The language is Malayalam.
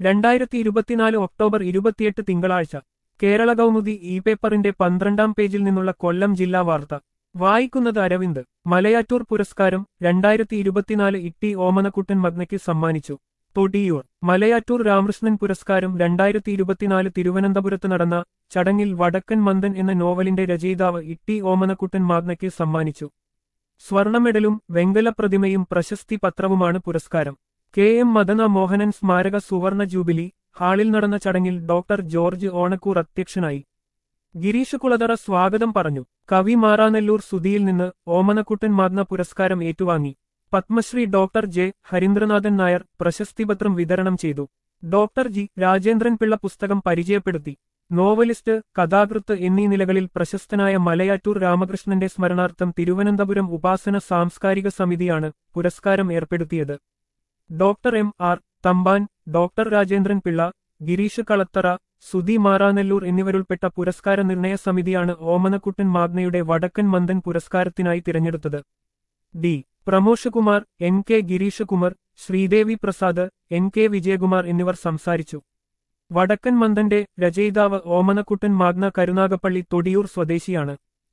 രണ്ടായിരത്തി ഇരുപത്തിനാല് ഒക്ടോബർ ഇരുപത്തിയെട്ട് തിങ്കളാഴ്ച കേരള കൗമുദി ഇ പേപ്പറിന്റെ പന്ത്രണ്ടാം പേജിൽ നിന്നുള്ള കൊല്ലം ജില്ലാ വാർത്ത വായിക്കുന്നത് അരവിന്ദ് മലയാറ്റൂർ പുരസ്കാരം രണ്ടായിരത്തി ഇരുപത്തിനാല് ഇട്ടി ഓമനക്കുട്ടൻ മഗ്നയ്ക്ക് സമ്മാനിച്ചു തൊടിയൂർ മലയാറ്റൂർ രാമകൃഷ്ണൻ പുരസ്കാരം രണ്ടായിരത്തി ഇരുപത്തിനാല് തിരുവനന്തപുരത്ത് നടന്ന ചടങ്ങിൽ വടക്കൻ മന്ദൻ എന്ന നോവലിന്റെ രചയിതാവ് ഇട്ടി ഓമനക്കുട്ടൻ മാഗ്നയ്ക്ക് സമ്മാനിച്ചു സ്വർണ്ണ മെഡലും വെങ്കല പ്രതിമയും പ്രശസ്തി പത്രവുമാണ് പുരസ്കാരം കെ എം മദന മോഹനൻ സ്മാരക സുവർണ ജൂബിലി ഹാളിൽ നടന്ന ചടങ്ങിൽ ഡോക്ടർ ജോർജ് ഓണക്കൂർ അധ്യക്ഷനായി ഗിരീഷ് കുളതറ സ്വാഗതം പറഞ്ഞു കവി മാറാനെല്ലൂർ സുധിയിൽ നിന്ന് ഓമനക്കുട്ടൻ മാഗ്ന പുരസ്കാരം ഏറ്റുവാങ്ങി പത്മശ്രീ ഡോക്ടർ ജെ ഹരീന്ദ്രനാഥൻ നായർ പ്രശസ്തിപത്രം വിതരണം ചെയ്തു ഡോക്ടർ ജി രാജേന്ദ്രൻ പിള്ള പുസ്തകം പരിചയപ്പെടുത്തി നോവലിസ്റ്റ് കഥാകൃത്ത് എന്നീ നിലകളിൽ പ്രശസ്തനായ മലയാറ്റൂർ രാമകൃഷ്ണന്റെ സ്മരണാർത്ഥം തിരുവനന്തപുരം ഉപാസന സാംസ്കാരിക സമിതിയാണ് പുരസ്കാരം ഏർപ്പെടുത്തിയത് doctor M R Thampan doctor Rajendran Pillai Girish Kalathara Sudhi Maranellur എന്നിവരുൾപ്പെട്ട പുരസ്കാര നിർണയ സമിതിയാണ് ഓമനക്കുട്ടൻ മാഗ്നയുടെ വടക്കൻ മന്ദൻ പുരസ്കാരത്തിനായി തിരഞ്ഞെടുത്തത് D Pramoshakumar N K Girish Kumar Sreedevi Prasad N K Vijayakumar എന്നിവർ സംസാരിച്ചു വടക്കൻ മന്ദന്റെ രചയിതാവ് ഓമനക്കുട്ടൻ മാഗ്ന കരുനാഗപ്പള്ളി തൊടിയൂർ സ്വദേശിയാണ്